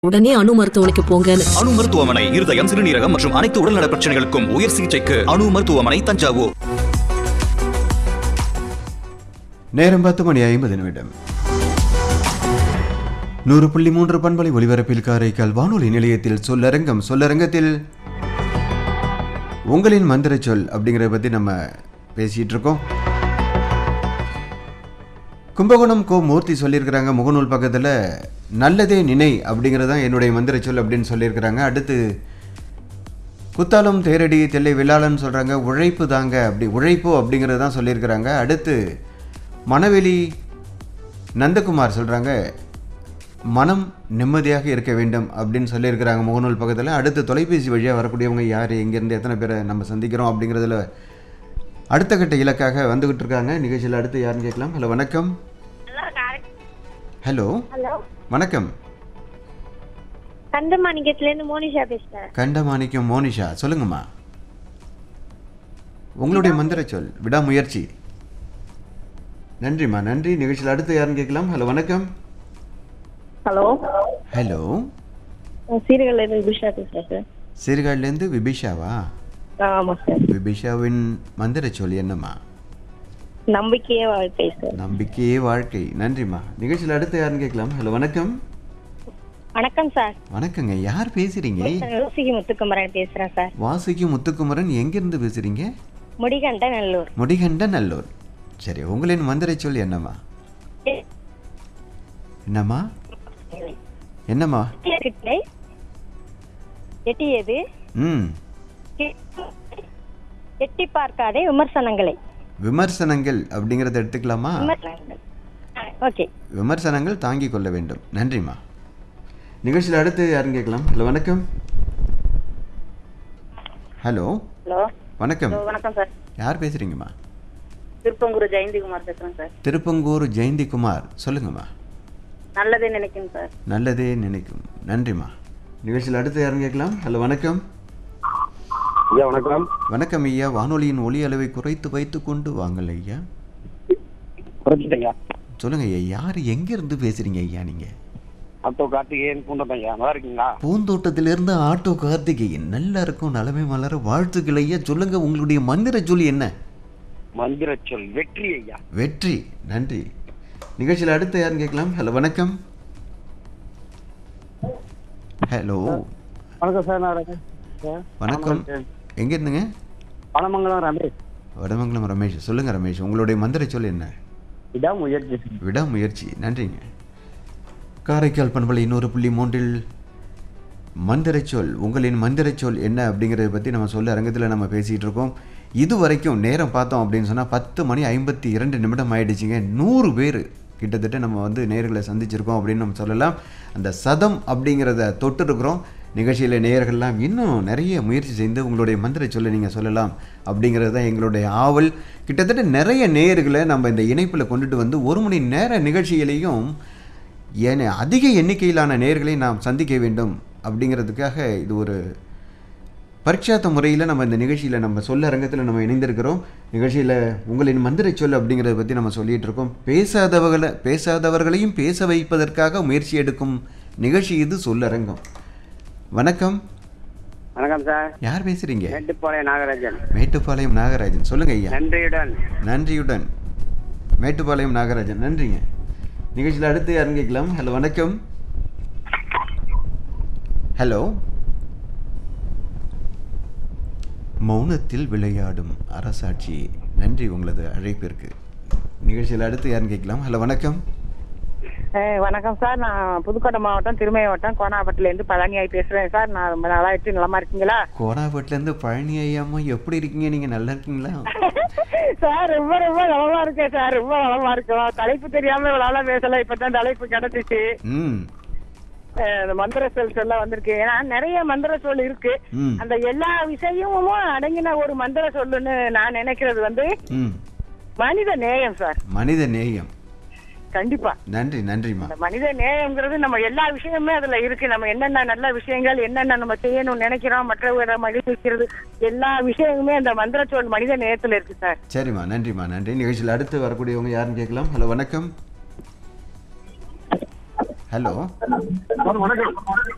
உடனே அணு மருத்துவமனைக்கு போங்கன்னு அணு மருத்துவமனை இருதயம் சிறுநீரகம் மற்றும் அனைத்து உடல்நல பிரச்சனைகளுக்கும் உயர் சிகிச்சைக்கு அணு மருத்துவமனை தஞ்சாவூர் நேரம் பத்து மணி ஐம்பது நிமிடம் நூறு புள்ளி மூன்று பண்பலை ஒலிபரப்பில் காரைக்கால் வானொலி நிலையத்தில் சொல்லரங்கம் சொல்லரங்கத்தில் உங்களின் மந்திர சொல் அப்படிங்கிறத பற்றி நம்ம பேசிகிட்டு இருக்கோம் கும்பகோணம் கோ மூர்த்தி சொல்லியிருக்கிறாங்க முகநூல் பக்கத்தில் நல்லதே நினை அப்படிங்கிறது தான் என்னுடைய மந்திர சொல் அப்படின்னு சொல்லியிருக்கிறாங்க அடுத்து குத்தாலம் தேரடி தெல்லை விழாளன்னு சொல்கிறாங்க உழைப்பு தாங்க அப்படி உழைப்பு அப்படிங்கிறது தான் சொல்லியிருக்கிறாங்க அடுத்து மணவெளி நந்தகுமார் சொல்கிறாங்க மனம் நிம்மதியாக இருக்க வேண்டும் அப்படின்னு சொல்லியிருக்கிறாங்க முகநூல் பக்கத்தில் அடுத்து தொலைபேசி வழியாக வரக்கூடியவங்க யார் எங்கேருந்து எத்தனை பேரை நம்ம சந்திக்கிறோம் அப்படிங்கிறதுல அடுத்த கட்ட இலக்காக வந்துக்கிட்டு இருக்காங்க நிகழ்ச்சியில் அடுத்து யாருன்னு கேட்கலாம் ஹலோ வணக்கம் ஹலோ ஹலோ வணக்கம் கந்தமாணிக்கத்துலேருந்து மோனிஷா பேசுகிறேன் கண்டமாணிக்கம் மோனிஷா சொல்லுங்கம்மா உங்களுடைய மந்திர சொல் விடாமுயற்சி நன்றிம்மா நன்றி நிகழ்ச்சியில் அடுத்து யாருன்னு கேட்கலாம் ஹலோ வணக்கம் ஹலோ ஹலோ சீர்காழிலேருந்து விபிஷா பேசுகிறேன் சார் சீர்காழிலேருந்து விபிஷாவா ஆமாம் சார் விபிஷாவின் மந்திர சொல் என்னம்மா நம்பிக்கையே வாழ்க்கை சார் நம்பிக்கையே வாழ்க்கை நன்றிம்மா நிகழ்ச்சியில் அடுத்து யாருன்னு கேட்கலாம் ஹலோ வணக்கம் வணக்கம் சார் வணக்கங்க யார் பேசுறீங்க யோசிக்கு முத்துக்குமரன் பேசுகிறேன் சார் வாசுகி முத்துக்குமரன் எங்கிருந்து பேசுறீங்க முடிகண்ட நல்லூர் முடிகண்ட நல்லூர் சரி உங்களின் மந்திர சொல் என்னம்மா என்னம்மா என்னம்மா கிட்டை எட்டியது ம் எட்டி பார்க்காதே விமர்சனங்களை விமர்சனங்கள் அப்படிங்கிறத எடுத்துக்கலாமா விமர்சனங்கள் ஓகே விமர்சனங்கள் தாங்கிக் கொள்ள வேண்டும் நன்றிம்மா நிகழ்ச்சியில் அடுத்து யாருன்னு கேட்கலாம் ஹலோ வணக்கம் ஹலோ ஹலோ வணக்கம் வணக்கம் சார் யார் பேசுறீங்கம்மா திருப்பங்கூர் ஜெயந்திகுமார் பேசுறேன் சார் திருப்பங்கூர் ஜெயந்தி குமார் சொல்லுங்கம்மா நல்லதே நினைக்கிறேன் சார் நல்லதே நினைக்கும் நன்றிம்மா நிகழ்ச்சியில் அடுத்து யாருன்னு கேட்கலாம் ஹலோ வணக்கம் ஐயா வணக்கம் வணக்கம் ஐயா வானொலியின் ஒலி அளவை குறைத்து வைத்து கொண்டு வாங்கள் ஐயா குறைச்சிட்டேங்க சொல்லுங்க ஐயா யார் எங்கிருந்து பேசுறீங்க ஐயா நீங்க ஆட்டோ கார்த்திகேயன் பூந்தோட்டம் ஐயா நல்லா இருக்கீங்களா பூந்தோட்டத்திலிருந்து ஆட்டோ கார்த்திகேயன் நல்லா இருக்கும் நலமே மலர வாழ்த்துக்கள் ஐயா சொல்லுங்க உங்களுடைய மந்திர சொல் என்ன மந்திர சொல் வெற்றி ஐயா வெற்றி நன்றி நிகழ்ச்சியில் அடுத்து யாருன்னு கேட்கலாம் ஹலோ வணக்கம் ஹலோ வணக்கம் சார் நான் ரமேஷ் சார். வணக்கம் எங்க இருந்துங்க பணமங்கலம் ரமேஷ் வடமங்கலம் ரமேஷ் சொல்லுங்க ரமேஷ் உங்களுடைய மந்திர சொல் என்ன இதான் முயற்சி விடாமுயற்சி நன்றிங்க காரைக்கால் பண்பலை இன்னொரு புள்ளி மூன்றில் மந்திரச் சொல் உங்களின் மந்திரச் சொல் என்ன அப்படிங்கிறத பற்றி நம்ம சொல்ல அரங்கத்தில் நம்ம பேசிகிட்டு இருக்கோம் இது வரைக்கும் நேரம் பார்த்தோம் அப்படின்னு சொன்னால் பத்து மணி ஐம்பத்தி இரண்டு நிமிடம் ஆயிடுச்சுங்க நூறு பேர் கிட்டத்தட்ட நம்ம வந்து நேர்களை சந்திச்சிருக்கோம் அப்படின்னு நம்ம சொல்லலாம் அந்த சதம் அப்படிங்கிறத தொட்டிருக்கிறோம் நிகழ்ச்சியில் நேயர்கள்லாம் இன்னும் நிறைய முயற்சி செய்து உங்களுடைய மந்திர சொல்ல நீங்கள் சொல்லலாம் அப்படிங்கிறது தான் எங்களுடைய ஆவல் கிட்டத்தட்ட நிறைய நேயர்களை நம்ம இந்த இணைப்பில் கொண்டுட்டு வந்து ஒரு மணி நேர நிகழ்ச்சியிலையும் ஏன அதிக எண்ணிக்கையிலான நேயர்களை நாம் சந்திக்க வேண்டும் அப்படிங்கிறதுக்காக இது ஒரு பரீட்சாத்த முறையில் நம்ம இந்த நிகழ்ச்சியில் நம்ம சொல்ல அரங்கத்தில் நம்ம இணைந்திருக்கிறோம் நிகழ்ச்சியில் உங்களின் மந்திர சொல் அப்படிங்கிறத பற்றி நம்ம சொல்லிட்டு இருக்கோம் பேசாதவர்களை பேசாதவர்களையும் பேச வைப்பதற்காக முயற்சி எடுக்கும் நிகழ்ச்சி இது சொல்லரங்கம் வணக்கம் வணக்கம் சார் யார் பேசுறீங்க மேட்டுப்பாளையம் நாகராஜன் மேட்டுப்பாளையம் நாகராஜன் சொல்லுங்க ஐயா நன்றியுடன் நன்றியுடன் மேட்டுப்பாளையம் நாகராஜன் நன்றிங்க நிகழ்ச்சியில் அடுத்து யாருன்னு கேட்கலாம் ஹலோ வணக்கம் ஹலோ மௌனத்தில் விளையாடும் அரசாட்சி நன்றி உங்களது அழைப்பிற்கு நிகழ்ச்சியில் அடுத்து யாருன்னு கேட்கலாம் ஹலோ வணக்கம் வணக்கம் சார் நான் புதுக்கோட்டை மாவட்டம் திருமய வட்டம் கோனாப்பட்டிலேருந்து பழனியாய் பேசுறேன் சார் நான் ரொம்ப நல்லா இருக்கு நலமா இருக்கீங்களா கோனாபேட்டிலேருந்து பழனி ஐயாம்மா எப்படி இருக்கீங்க நீங்கள் நல்லா இருக்கீங்களா சார் ரொம்ப ரொம்ப நலமா இருக்கேன் சார் ரொம்ப நலமா இருக்கோம் தலைப்பு தெரியாம இவ்வளவு நாளா பேசல இப்பதான் தலைப்பு கிடைச்சிச்சு ம் அஹ் இந்த மந்திர சொல் சொல்ல வந்திருக்கு ஏன்னா நிறைய மந்திர சொல் இருக்கு ம் அந்த எல்லா விஷயமும் அடங்கின ஒரு மந்திர சொல்லுன்னு நான் நினைக்கிறது வந்து ம் மனித நேயம் சார் மனித நேயம் கண்டிப்பா நன்றி நன்றிம்மா அந்த மனித நேயம்ங்கிறது நம்ம எல்லா விஷயமுமே அதுல இருக்கு நம்ம என்னென்ன நல்ல விஷயங்கள் என்னென்ன நம்ம செய்யணும்னு நினைக்கிறோம் மற்றவரை மகிழ்விக்கிறது எல்லா விஷயமுமே அந்த மந்திர சொல் மனித நேயத்துல இருக்கு சார் சரிம்மா நன்றிம்மா நன்றி நிகழ்ச்சியில் அடுத்து வரக்கூடியவங்க யாருன்னு கேட்கலாம் ஹலோ வணக்கம் ஹலோ வணக்கம்